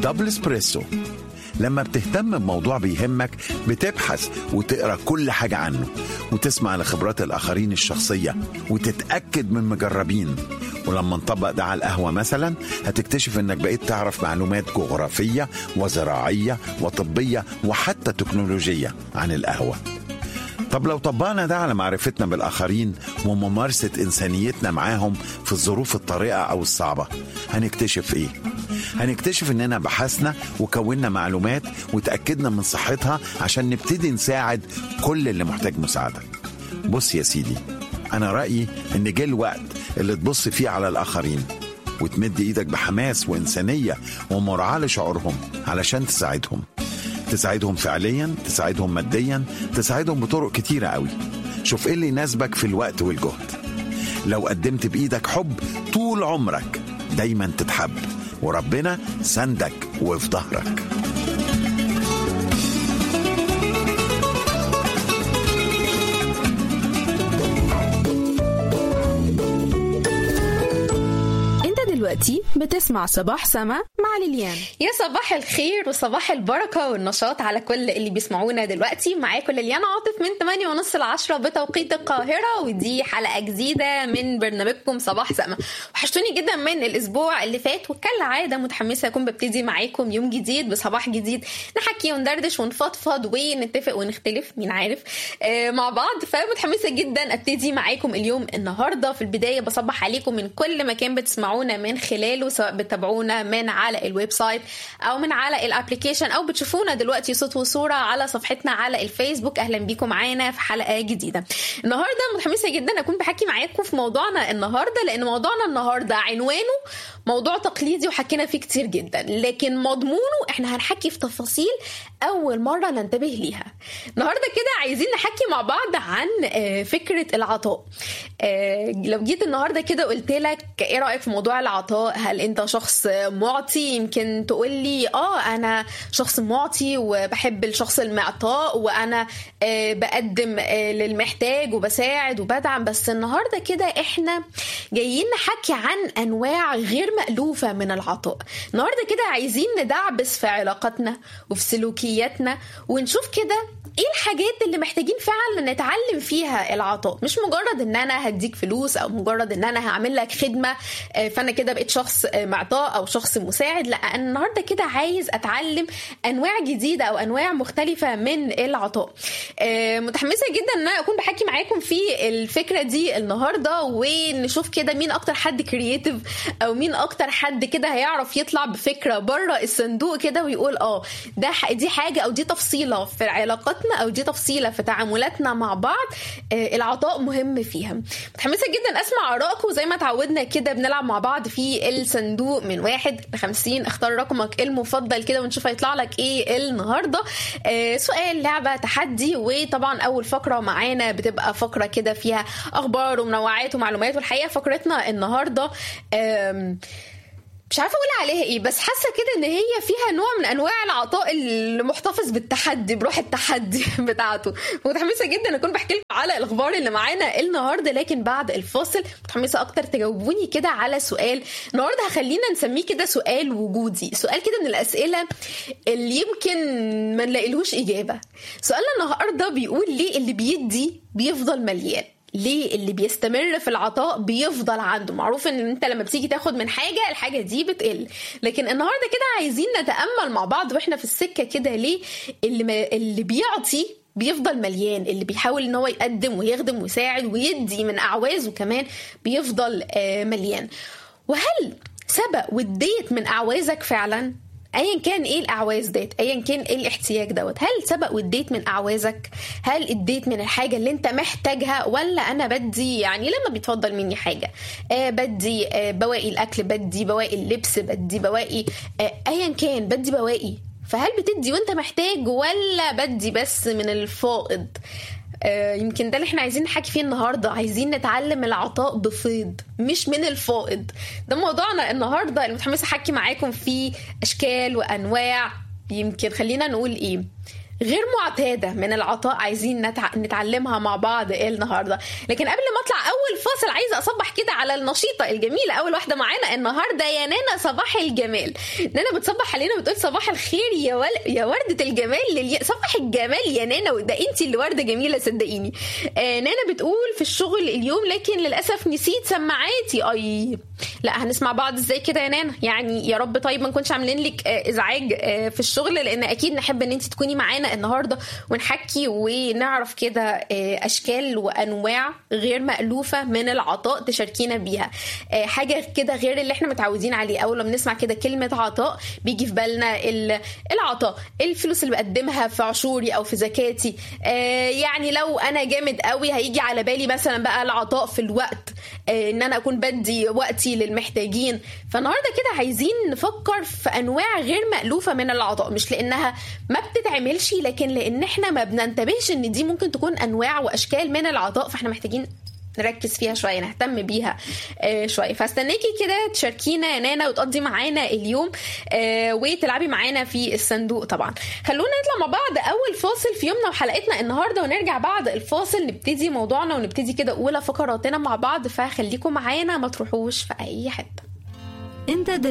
دبل اسبريسو لما بتهتم بموضوع بيهمك بتبحث وتقرا كل حاجة عنه وتسمع لخبرات الآخرين الشخصية وتتأكد من مجربين ولما نطبق ده على القهوة مثلا هتكتشف انك بقيت تعرف معلومات جغرافية وزراعية وطبية وحتى تكنولوجية عن القهوة طب لو طبقنا ده على معرفتنا بالآخرين وممارسة إنسانيتنا معاهم في الظروف الطارئة أو الصعبة هنكتشف إيه؟ هنكتشف إننا بحثنا وكونا معلومات وتأكدنا من صحتها عشان نبتدي نساعد كل اللي محتاج مساعدة بص يا سيدي أنا رأيي إن جه الوقت اللي تبص فيه على الآخرين وتمد إيدك بحماس وإنسانية ومراعاة لشعورهم علشان تساعدهم تساعدهم فعليا تساعدهم ماديا تساعدهم بطرق كتيرة قوي شوف ايه اللي يناسبك في الوقت والجهد لو قدمت بإيدك حب طول عمرك دايما تتحب وربنا سندك وفي ظهرك انت دلوقتي بتسمع صباح سما مع ليليان يا صباح الخير وصباح البركة والنشاط على كل اللي بيسمعونا دلوقتي معاكم ليليان عاطف من 8 ونص ل 10 بتوقيت القاهرة ودي حلقة جديدة من برنامجكم صباح سما وحشتوني جدا من الأسبوع اللي فات وكالعادة متحمسة أكون ببتدي معاكم يوم جديد بصباح جديد نحكي وندردش ونفضفض ونتفق ونختلف مين عارف آه مع بعض فمتحمسة جدا أبتدي معاكم اليوم النهاردة في البداية بصبح عليكم من كل مكان بتسمعونا من خلاله سواء بتتابعونا من على الويب سايت او من على الابلكيشن او بتشوفونا دلوقتي صوت وصوره على صفحتنا على الفيسبوك اهلا بيكم معانا في حلقه جديده النهارده متحمسه جدا اكون بحكي معاكم في موضوعنا النهارده لان موضوعنا النهارده عنوانه موضوع تقليدي وحكينا فيه كتير جدا لكن مضمونه احنا هنحكي في تفاصيل اول مره ننتبه ليها النهارده كده عايزين نحكي مع بعض عن آه، فكره العطاء آه، لو جيت النهارده كده قلت لك ايه رايك في موضوع العطاء هل انت شخص معطي يمكن تقول لي اه انا شخص معطي وبحب الشخص المعطاء وانا آه، بقدم آه، للمحتاج وبساعد وبدعم بس النهارده كده احنا جايين نحكي عن انواع غير مألوفة من العطاء النهارده كده عايزين ندعبس في علاقاتنا وفي سلوكياتنا ونشوف كده ايه الحاجات اللي محتاجين فعلا نتعلم فيها العطاء مش مجرد ان انا هديك فلوس او مجرد ان انا هعمل لك خدمه آه، فانا كده بقيت شخص آه، معطاء او شخص مساعد لا انا النهارده كده عايز اتعلم انواع جديده او انواع مختلفه من العطاء آه، متحمسه جدا ان انا اكون بحكي معاكم في الفكره دي النهارده ونشوف كده مين اكتر حد كرييتيف او مين اكتر حد كده هيعرف يطلع بفكره بره الصندوق كده ويقول اه ده ح- دي حاجه او دي تفصيله في علاقاتنا او دي تفصيله في تعاملاتنا مع بعض آه، العطاء مهم فيها متحمسه جدا اسمع ارائكم زي ما اتعودنا كده بنلعب مع بعض في الصندوق من واحد ل 50 اختار رقمك المفضل كده ونشوف هيطلع لك ايه النهارده آه، سؤال لعبه تحدي وطبعا اول فقره معانا بتبقى فقره كده فيها اخبار ومنوعات ومعلومات والحقيقه فقرتنا النهارده آم، مش عارفه اقول عليها ايه بس حاسه كده ان هي فيها نوع من انواع العطاء اللي محتفظ بالتحدي بروح التحدي بتاعته متحمسه جدا اكون بحكي لكم على الاخبار اللي معانا النهارده لكن بعد الفاصل متحمسه اكتر تجاوبوني كده على سؤال النهارده هخلينا نسميه كده سؤال وجودي سؤال كده من الاسئله اللي يمكن ما نلاقيلهوش اجابه سؤالنا النهارده بيقول ليه اللي بيدي بيفضل مليان ليه اللي بيستمر في العطاء بيفضل عنده معروف ان انت لما بتيجي تاخد من حاجه الحاجه دي بتقل لكن النهارده كده عايزين نتامل مع بعض واحنا في السكه كده ليه اللي ما اللي بيعطي بيفضل مليان اللي بيحاول ان هو يقدم ويخدم ويساعد ويدي من اعوازه كمان بيفضل آه، مليان وهل سبق واديت من اعوازك فعلا ايا كان ايه الاعواز ديت ايا كان ايه الاحتياج دوت هل سبق واديت من اعوازك هل اديت من الحاجه اللي انت محتاجها ولا انا بدي يعني لما بيتفضل مني حاجه آه بدي آه بواقي الاكل بدي بواقي اللبس بدي بواقي آه ايا كان بدي بواقي فهل بتدي وانت محتاج ولا بدي بس من الفائض آه، يمكن ده اللي احنا عايزين نحكي فيه النهارده عايزين نتعلم العطاء بفيض مش من الفائض ده موضوعنا النهارده اللي متحمسه احكي معاكم فيه اشكال وانواع يمكن خلينا نقول ايه غير معتاده من العطاء عايزين نتع... نتعلمها مع بعض النهارده لكن قبل ما اطلع اول فاصل عايزه اصبح كده على النشيطه الجميله اول واحده معانا النهارده يا نانا صباح الجمال نانا بتصبح علينا بتقول صباح الخير يا ول... يا ورده الجمال للي... صباح الجمال يا نانا وده انت اللي ورده جميله صدقيني آه نانا بتقول في الشغل اليوم لكن للاسف نسيت سماعاتي اي لا هنسمع بعض ازاي كده يا نانا يعني يا رب طيب ما نكونش عاملين لك آه ازعاج آه في الشغل لان اكيد نحب ان انت تكوني معانا النهارده ونحكي ونعرف كده اشكال وانواع غير مالوفه من العطاء تشاركينا بيها حاجه كده غير اللي احنا متعودين عليه اول ما بنسمع كده كلمه عطاء بيجي في بالنا العطاء الفلوس اللي بقدمها في عشوري او في زكاتي يعني لو انا جامد قوي هيجي على بالي مثلا بقى العطاء في الوقت ان انا اكون بدي وقتي للمحتاجين فالنهارده كده عايزين نفكر في انواع غير مالوفه من العطاء مش لانها ما بتتعملش لكن لان احنا ما بننتبهش ان دي ممكن تكون انواع واشكال من العطاء فاحنا محتاجين نركز فيها شويه نهتم بيها آه شويه فاستناكي كده تشاركينا يا نانا وتقضي معانا اليوم آه وتلعبي معانا في الصندوق طبعا خلونا نطلع مع بعض اول فاصل في يومنا وحلقتنا النهارده ونرجع بعد الفاصل نبتدي موضوعنا ونبتدي كده اولى فقراتنا مع بعض فخليكم معانا ما تروحوش في اي حته انت